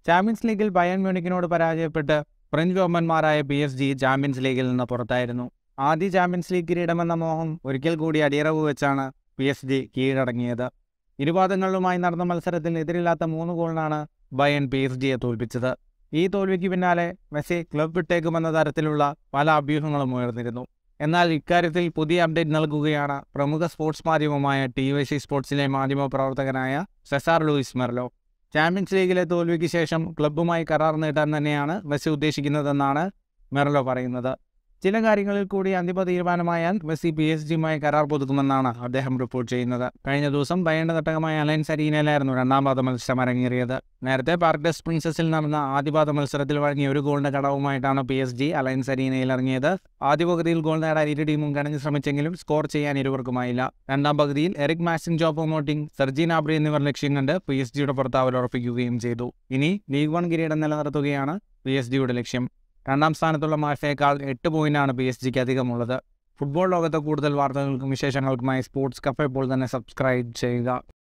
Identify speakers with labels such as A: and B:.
A: champions ലീഗിൽ Bayern മ്യൂണിക്കിനോട് പരാജയപ്പെട്ട് ഫ്രഞ്ച് വമ്പന്മാരായ പി എസ് ജി ചാമ്പ്യൻസ് ലീഗിൽ നിന്ന് പുറത്തായിരുന്നു ആദ്യ ചാമ്പ്യൻസ് ലീഗ് കിരീടമെന്ന മോഹം ഒരിക്കൽ കൂടി അടിയറവ് വെച്ചാണ് പി എസ് ജി കീഴടങ്ങിയത് ഇരുപാദങ്ങളിലുമായി നടന്ന മത്സരത്തിൽ എതിരില്ലാത്ത മൂന്ന് ഗോളിനാണ് ബയൺ പി എസ് ജിയെ തോൽപ്പിച്ചത് ഈ തോൽവിക്ക് പിന്നാലെ മെസ്സി ക്ലബ് വിട്ടേക്കുമെന്ന തരത്തിലുള്ള പല അഭ്യൂഹങ്ങളും ഉയർന്നിരുന്നു എന്നാൽ ഇക്കാര്യത്തിൽ പുതിയ അപ്ഡേറ്റ് നൽകുകയാണ് പ്രമുഖ സ്പോർട്സ് മാധ്യമമായ ടി വൈ സി സ്പോർട്സിലെ മാധ്യമ പ്രവർത്തകനായ സെസാർ ലൂയിസ് മെർലോ ചാമ്പ്യൻസ് ലീഗിലെ തോൽവിക്ക് ശേഷം ക്ലബ്ബുമായി കരാർ നീട്ടാൻ തന്നെയാണ് മെസ്സി ഉദ്ദേശിക്കുന്നതെന്നാണ് മെർലോ പറയുന്നത് ചില കാര്യങ്ങളിൽ കൂടി അന്തിമ തീരുമാനമായാൽ മെസ്സി പി എസ് ജിയുമായി കരാർ പുതുക്കുമെന്നാണ് അദ്ദേഹം റിപ്പോർട്ട് ചെയ്യുന്നത് കഴിഞ്ഞ ദിവസം ബയണ്ട തട്ടകമായ അലയൻസ് അരീനയിലായിരുന്നു രണ്ടാം പാദ മത്സരം അരങ്ങേറിയത് നേരത്തെ പാർക്ക് ഡെസ് പ്രിൻസസിൽ നടന്ന ആദ്യപാദ മത്സരത്തിൽ വഴങ്ങിയ ഒരു ഗോളിന്റെ കടവുമായിട്ടാണ് പി എസ് ജി അലയൻസ് അരീനയിൽ ഇറങ്ങിയത് ആദ്യ പകുതിയിൽ ഗോൾ നേടാൻ ഇരു ടീമും കണഞ്ഞു ശ്രമിച്ചെങ്കിലും സ്കോർ ചെയ്യാൻ ഇരുവർക്കുമായില്ല രണ്ടാം പകുതിയിൽ എറിക് മാസിൻ ജോപ്പോ മോട്ടിംഗ് സർജീൻ ആബ്രി എന്നിവർ ലക്ഷ്യം കണ്ട് പി എസ് ജിയുടെ പുറത്താവൽ ഉറപ്പിക്കുകയും ചെയ്തു ഇനി ലീഗ് വൺ കിരീടം നിലനിർത്തുകയാണ് പി എസ് ജിയുടെ ലക്ഷ്യം രണ്ടാം സ്ഥാനത്തുള്ള മാഫയേക്കാൾ എട്ട് പോയിന്റാണ് പി എസ് ജിക്ക് അധികമുള്ളത് ഫുട്ബോൾ ലോകത്തെ കൂടുതൽ വാർത്തകൾക്കും വിശേഷങ്ങൾക്കുമായി സ്പോർട്സ് കഫേ ഇപ്പോൾ തന്നെ സബ്സ്ക്രൈബ് ചെയ്യുക